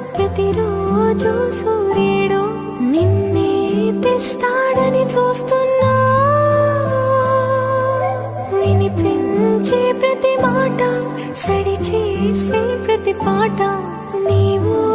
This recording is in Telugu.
ప్రతిరోజు సూర్యుడు నిన్నే తెస్తాడని చూస్తున్నా వినిపించే ప్రతి మాట సడి చేసే ప్రతి పాట నీవు